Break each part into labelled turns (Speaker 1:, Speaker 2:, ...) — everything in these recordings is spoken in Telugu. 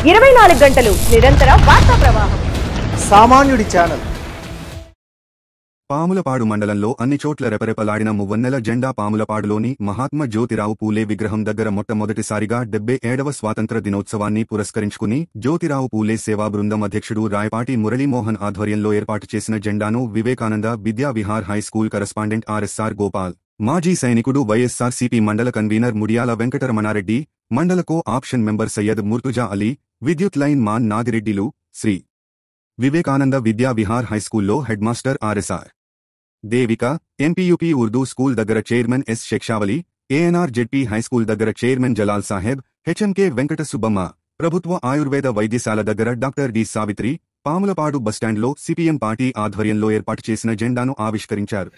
Speaker 1: ఇరవై నాలుగు గంటలు నిరంతర వార్తా ప్రవాహం
Speaker 2: సామాన్యుడి ఛానల్
Speaker 3: పాములపాడు మండలంలో అన్ని చోట్ల రెపరెపలాడిన మువ్వన్నెల జెండా పాములపాడులోని మహాత్మా జ్యోతిరావు పూలే విగ్రహం దగ్గర మొట్టమొదటిసారిగా డెబ్బై ఏడవ స్వాతంత్ర దినోత్సవాన్ని పురస్కరించుకుని జ్యోతిరావు పూలే సేవా బృందం అధ్యక్షుడు రాయపాటి మురళీమోహన్ ఆధ్వర్యంలో ఏర్పాటు చేసిన జెండాను Vivekananda Vidya Vihar high school correspondent RSR Gopal మాజీ సైనికుడు వైఎస్ఆర్ సిపి మండల కన్వీనర్ ముడియాల వెంకటరమణారెడ్డి మండల co option member Syed Murtuza Ali విద్యుత్ లైన్ మాన్ నాగిరెడ్డిలు శ్రీ వివేకానంద విద్యా విహార్ హైస్కూల్లో head master RSR Devika MPUP Urdu school దగ్గర chairman S Shikshavali ANR ZP high school దగ్గర చైర్మన్ జలాల్ సాహెబ్ హెచ్ఎంకే వెంకట సుబ్బమ్మ ప్రభుత్వ ఆయుర్వేద వైద్యశాల దగ్గర డాక్టర్ డి సావిత్రి పాములపాడు బస్టాండ్లో సిపిఎం పార్టీ ఆధ్వర్యంలో ఏర్పాటు చేసిన జెండాను ఆవిష్కరించారు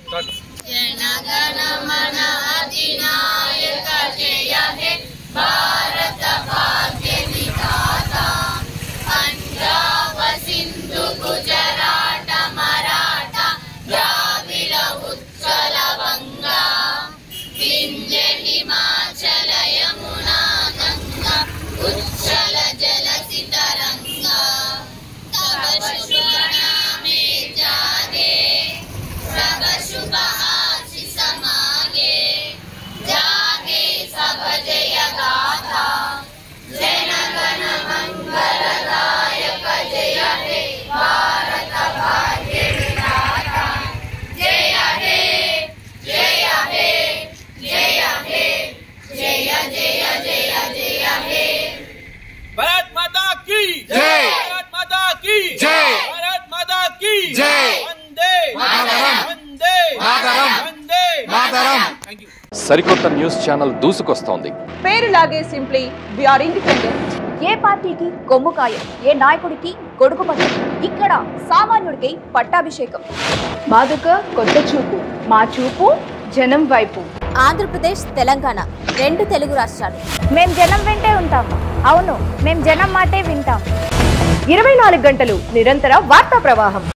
Speaker 4: भारत माता की
Speaker 5: जय।
Speaker 4: भारत माता की
Speaker 5: जय।
Speaker 4: भारत माता की
Speaker 5: जय।
Speaker 4: वंदे
Speaker 5: मातरम।
Speaker 4: वंदे
Speaker 5: मातरम।
Speaker 4: वंदे
Speaker 5: మాతరం
Speaker 4: థ్యాంక్ యూ
Speaker 6: సరికొత్త న్యూస్ ఛానల్ దూసుకొస్తోంది
Speaker 1: పేరులాగే సింప్లీ ఆర్ ఇండిపెండెంట్ ఏ పార్టీకి కొమ్ము కాయం ఏ నాయకుడికి గొడుగు పట్టు ఇక్కడ సామాన్యుడికి పట్టాభిషేకం మాదొక కొత్త చూపు మా చూపు జనం వైపు
Speaker 7: ఆంధ్రప్రదేశ్ తెలంగాణ రెండు తెలుగు రాష్ట్రాలు
Speaker 1: మేం జనం వెంటే ఉంటాం అవును మేం జనం మాటే వింటాం ఇరవై నాలుగు గంటలు నిరంతర వార్తా ప్రవాహం